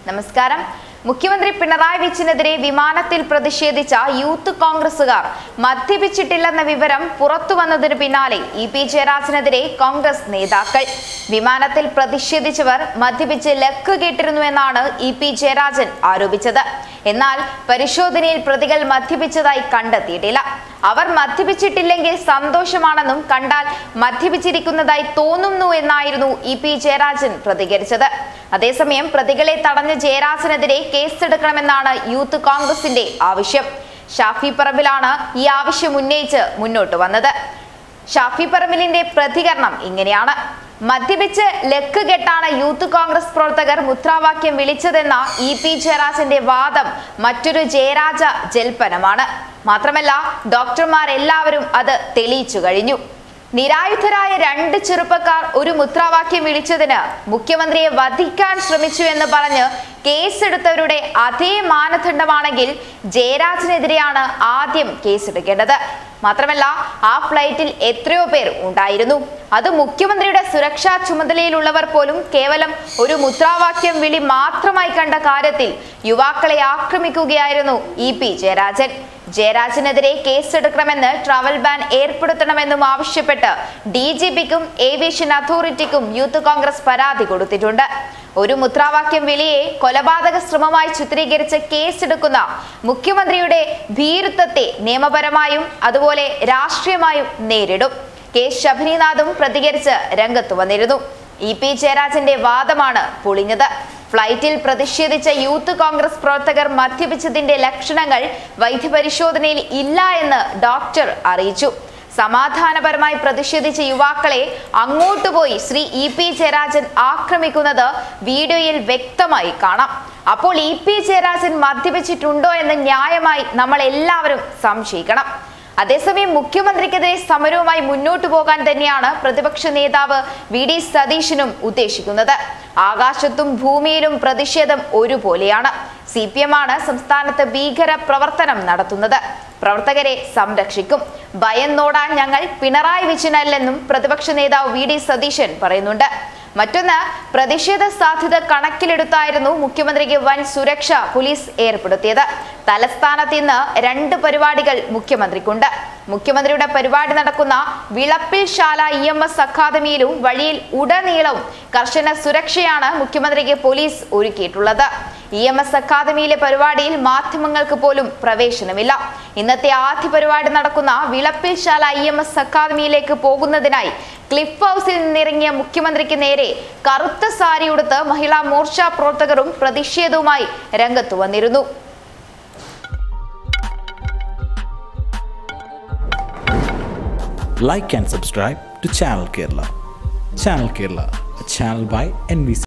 നമസ്കാരം മുഖ്യമന്ത്രി പിണറായി വിജയനെതിരെ വിമാനത്തിൽ പ്രതിഷേധിച്ച യൂത്ത് കോൺഗ്രസുകാർ മദ്യപിച്ചിട്ടില്ലെന്ന വിവരം പുറത്തു വന്നതിന് പിന്നാലെ ഇ പി ജയരാജനെതിരെ കോൺഗ്രസ് നേതാക്കൾ വിമാനത്തിൽ പ്രതിഷേധിച്ചവർ മദ്യപിച്ച് ലക്ക് കേട്ടിരുന്നുവെന്നാണ് ഇ പി ജയരാജൻ ആരോപിച്ചത് എന്നാൽ പരിശോധനയിൽ പ്രതികൾ മദ്യപിച്ചതായി കണ്ടെത്തിയിട്ടില്ല അവർ മദ്യപിച്ചിട്ടില്ലെങ്കിൽ സന്തോഷമാണെന്നും കണ്ടാൽ മദ്യപിച്ചിരിക്കുന്നതായി തോന്നുന്നു എന്നായിരുന്നു ഇ പി ജയരാജൻ പ്രതികരിച്ചത് അതേസമയം പ്രതികളെ തടഞ്ഞ ജയരാജനെതിരെ കേസെടുക്കണമെന്നാണ് യൂത്ത് കോൺഗ്രസിന്റെ ആവശ്യം ഷാഫി പറമ്പിലാണ് ഈ ആവശ്യം ഉന്നയിച്ച് മുന്നോട്ട് വന്നത് ഷാഫി പറമ്പിലിന്റെ പ്രതികരണം ഇങ്ങനെയാണ് മദ്യപിച്ച് ലക്ക് കെട്ടാണ് യൂത്ത് കോൺഗ്രസ് പ്രവർത്തകർ മുദ്രാവാക്യം വിളിച്ചതെന്ന ഇ പി ജയരാജന്റെ വാദം മറ്റൊരു ജയരാജ ജൽപ്പനമാണ് മാത്രമല്ല ഡോക്ടർമാരെല്ലാവരും അത് തെളിയിച്ചു കഴിഞ്ഞു നിരായുധരായ രണ്ട് ചെറുപ്പക്കാർ ഒരു മുദ്രാവാക്യം വിളിച്ചതിന് മുഖ്യമന്ത്രിയെ വധിക്കാൻ ശ്രമിച്ചു എന്ന് പറഞ്ഞ് കേസെടുത്തവരുടെ അതേ മാനദണ്ഡമാണെങ്കിൽ ജയരാജനെതിരെയാണ് ആദ്യം കേസെടുക്കേണ്ടത് മാത്രമല്ല ആ ഫ്ലൈറ്റിൽ എത്രയോ പേർ ഉണ്ടായിരുന്നു അത് മുഖ്യമന്ത്രിയുടെ സുരക്ഷാ ചുമതലയിലുള്ളവർ പോലും കേവലം ഒരു മുദ്രാവാക്യം വിളി മാത്രമായി കണ്ട കാര്യത്തിൽ യുവാക്കളെ ആക്രമിക്കുകയായിരുന്നു ഇ പി ജയരാജൻ ജയരാജനെതിരെ കേസെടുക്കണമെന്ന് ട്രാവൽ ബാൻ ഏർപ്പെടുത്തണമെന്നും ആവശ്യപ്പെട്ട് ഡി ജി പിക്കും ഏവിയേഷൻ അതോറിറ്റിക്കും യൂത്ത് കോൺഗ്രസ് പരാതി കൊടുത്തിട്ടുണ്ട് ഒരു മുദ്രാവാക്യം വിളിയെ കൊലപാതക ശ്രമമായി ചിത്രീകരിച്ച് കേസെടുക്കുന്ന മുഖ്യമന്ത്രിയുടെ ഭീരുത്വത്തെ നിയമപരമായും അതുപോലെ രാഷ്ട്രീയമായും നേരിടും കെ ശബരിനാഥും പ്രതികരിച്ച് രംഗത്ത് വന്നിരുന്നു ഇ പി ജയരാജന്റെ വാദമാണ് പൊളിഞ്ഞത് ഫ്ലൈറ്റിൽ പ്രതിഷേധിച്ച യൂത്ത് കോൺഗ്രസ് പ്രവർത്തകർ മദ്യപിച്ചതിന്റെ ലക്ഷണങ്ങൾ വൈദ്യപരിശോധനയിൽ ഇല്ല എന്ന് ഡോക്ടർ അറിയിച്ചു സമാധാനപരമായി പ്രതിഷേധിച്ച യുവാക്കളെ അങ്ങോട്ട് പോയി ശ്രീ ഇ പി ജയരാജൻ ആക്രമിക്കുന്നത് വീഡിയോയിൽ വ്യക്തമായി കാണാം അപ്പോൾ ഇ പി ജയരാജൻ മദ്യപിച്ചിട്ടുണ്ടോ എന്ന് ന്യായമായി നമ്മൾ എല്ലാവരും സംശയിക്കണം അതേസമയം മുഖ്യമന്ത്രിക്കെതിരെ സമരവുമായി മുന്നോട്ടു പോകാൻ തന്നെയാണ് പ്രതിപക്ഷ നേതാവ് വി ഡി സതീശനും ഉദ്ദേശിക്കുന്നത് ആകാശത്തും ഭൂമിയിലും പ്രതിഷേധം ഒരുപോലെയാണ് സി പി എം ആണ് സംസ്ഥാനത്ത് ഭീകര പ്രവർത്തനം നടത്തുന്നത് പ്രവർത്തകരെ സംരക്ഷിക്കും ഭയന്നോടാൻ ഞങ്ങൾ പിണറായി വിജയനല്ലെന്നും പ്രതിപക്ഷ നേതാവ് വി ഡി സതീശൻ പറയുന്നുണ്ട് മറ്റൊന്ന് പ്രതിഷേധ സാധ്യത കണക്കിലെടുത്തായിരുന്നു മുഖ്യമന്ത്രിക്ക് വൻ സുരക്ഷ പോലീസ് ഏർപ്പെടുത്തിയത് തലസ്ഥാനത്ത് ഇന്ന് രണ്ട് പരിപാടികൾ മുഖ്യമന്ത്രിക്കുണ്ട് മുഖ്യമന്ത്രിയുടെ പരിപാടി നടക്കുന്ന Vilappil Sala E M S അക്കാദമിയിലും വഴിയിൽ ഉടനീളവും കർശന സുരക്ഷയാണ് മുഖ്യമന്ത്രിക്ക് പോലീസ് ഒരുക്കിയിട്ടുള്ളത് ഇ എം എസ് അക്കാദമിയിലെ പരിപാടിയിൽ മാധ്യമങ്ങൾക്ക് പോലും പ്രവേശനമില്ല ഇന്നത്തെ ആദ്യ പരിപാടി നടക്കുന്ന Vilappil Sala E M S അക്കാദമിയിലേക്ക് പോകുന്നതിനായി ക്ലിഫ് ഹൗസിൽ നിന്നിറങ്ങിയ മുഖ്യമന്ത്രിക്ക് നേരെ കറുത്ത സാരി ഉടുത്ത് മഹിളാ മോർച്ച പ്രവർത്തകരും പ്രതിഷേധവുമായി രംഗത്തു വന്നിരുന്നു like and subscribe to Channel Kerala. Channel Kerala, a channel by NBC.